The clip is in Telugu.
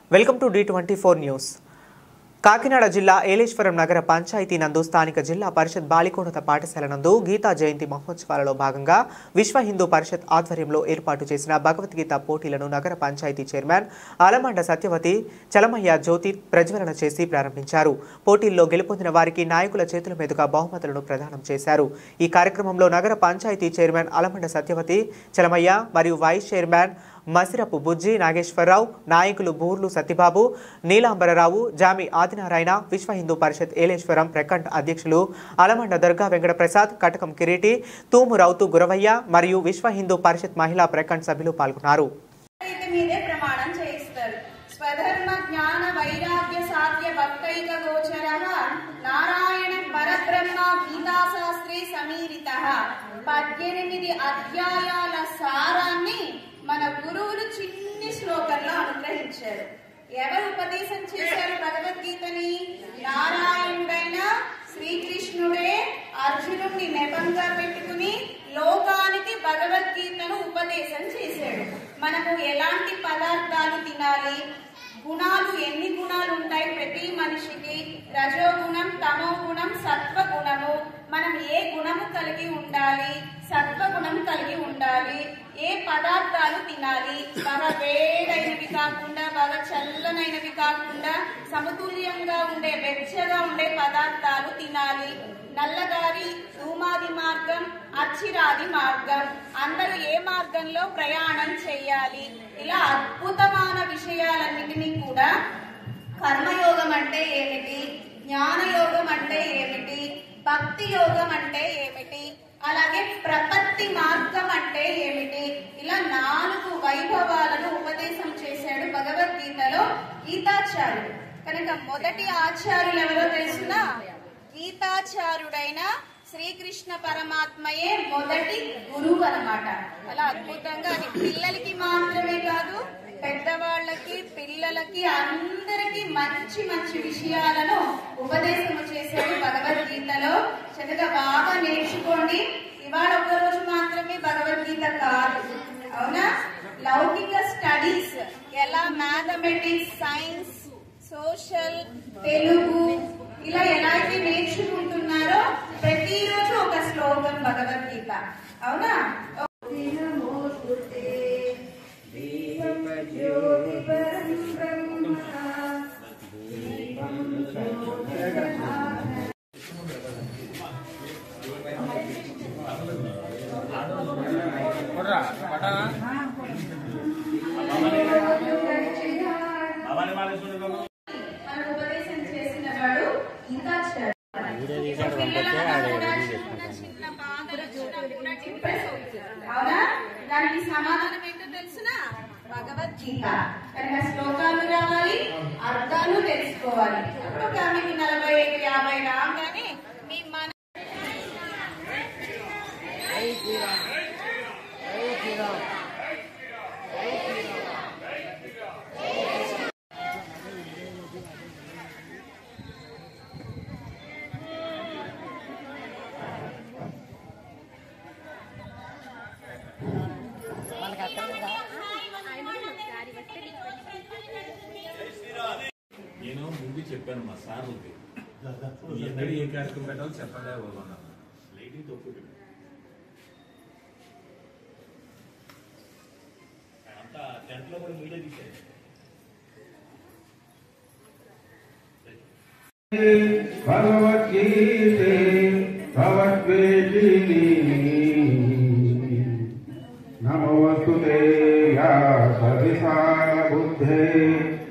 welcome to the twenty four news Kakinada జిల్లా ఏలేశ్వరం నగర పంచాయతీ నందు స్థానిక జిల్లా పరిషత్ బాలికోన్నత పాఠశాల నందు గీతా జయంతి మహోత్సవాలలో భాగంగా విశ్వ హిందూ పరిషత్ ఆధ్వర్యంలో ఏర్పాటు చేసిన భగవద్గీత పోటీలను నగర పంచాయతీ చైర్మన్ అలమండ సత్యవతి చలమయ్య జ్యోతి ప్రజ్వలన చేసి ప్రారంభించారు పోటీల్లో గెలుపొందిన వారికి నాయకుల చేతుల మీదుగా బహుమతులను ప్రదానం చేశారు ఈ కార్యక్రమంలో నగర పంచాయతీ చైర్మన్ అలమండ సత్యవతి చలమయ్య మరియు వైస్ చైర్మన్ మసిరపు బుజ్జి నాగేశ్వరరావు నాయకులు బూర్లు సత్యబాబు నీలాంబరరావు జామి ఆదినారాయణ విశ్వ హిందూ పరిషత్ ఏలేశ్వరం ప్రకంఠ అధ్యక్షులు అలమండ దర్గా వెంకట ప్రసాద్ కటకం కిరీటి తూము రౌతు గురవయ్య మరియు విశ్వ హిందూ పరిషత్ మహిళా ప్రకంఠ సభ్యులు పాల్గొన్నారు రీతి మీదే ప్రమాణం చేయిస్తారు స్వధర్మ జ్ఞాన వైరాగ్య సాధ్య భక్తైక గోచర నారాయణ పరబ్రహ్మ గీతాశాస్త్రే సమీరిత పద్దెనిమిది అధ్యాయాల సారాన్ని మన గురువులు చిన్ని శ్లోకంలో అనుగ్రహించారు ఎవరు ఉపదేశం చేశారు భగవద్గీతని నారాయణుడైన శ్రీకృష్ణుడే అర్జునుడిని నెపంగా పెట్టుకుని లోకానికి భగవద్గీతను ఉపదేశం చేశాడు మనము ఎలాంటి పదార్థాలు తినాలి గుణాలు ఎన్ని గుణాలు ఉంటాయి ప్రతి మనిషికి రజోగుణం తమో గుణం సత్వగుణము మనం ఏ గుణము కలిగి ఉండాలి సత్వగుణం కలిగి ఉండాలి ఏ పదార్థాలు తినాలి బాగా వేడైనవి కాకుండా బాగా చల్లనైనవి కాకుండా సమతుల్యంగా ఉండే వెచ్చగా ఉండే పదార్థాలు తినాలి నల్లదారి ధూమాది మార్గం అచ్చిరాది మార్గం అందరూ ఏ మార్గంలో ప్రయాణం చేయాలి ఇలా అద్భుతమైన విషయాలన్నిటినీ కూడా కర్మయోగం అంటే ఏమిటి జ్ఞానయోగం అంటే ఏమిటి భక్తి యోగం అంటే ఏమిటి అలాగే ప్రపత్తి మార్గం అంటే ఏమిటి ఇలా నాలుగు వైభవాలను ఉపదేశం చేశాడు భగవద్గీతలో గీతాచార్యుడు కనుక మొదటి ఆచార్యులు ఎవరో తెలుసునా గీతాచార్యుడైన శ్రీకృష్ణ పరమాత్మయే మొదటి గురువు అన్నమాట అలా అద్భుతంగా అది పిల్లలకి మాత్రమే కాదు పెద్దవాళ్ళకి పిల్లలకి అందరికీ మంచి మంచి విషయాలను ఉపదేశము చేశాడు భగవద్గీతలో చక్కగా బాగా నేర్చుకోండి ఇవాళ ఒక్క రోజు మాత్రమే భగవద్గీత కాదు అవునా లౌకిక స్టడీస్ ఎలా మ్యాథమెటిక్స్ సైన్స్ సోషల్ తెలుగు ఇలా ఎలా అయితే నేర్చుకుంటున్నారో ప్రతిరోజు ఒక శ్లోకం భగవద్గీత అవునా మన ఉపదేశం చేసిన వాడు ఇంకా చిన్న బాధ వచ్చినప్పుడు డిప్రెస్ అవుతుంది అవునా దానికి సమాధానం ఏంటో తెలుసునా భగవద్గీత కనుక శ్లోకాలు రావాలి అర్థాలు తెలుసుకోవాలి అప్పుడు ఒక మీకు నలభై ఐదు యాభై రాగానే మీ మన నేను ముందు చెప్పాను మా సార్లకి ఎన్నడూ ఏ కార్యక్రమం పెట్టాలో చెప్పలే ఉన్నాను లైటింగ్ తప్పు అంతా టెంట్ లో కూడా మీడియా తీసేది భగవద్గీతే భగవద్వేషిణి నమోస్తు తే యా సవిశాల బుద్ధే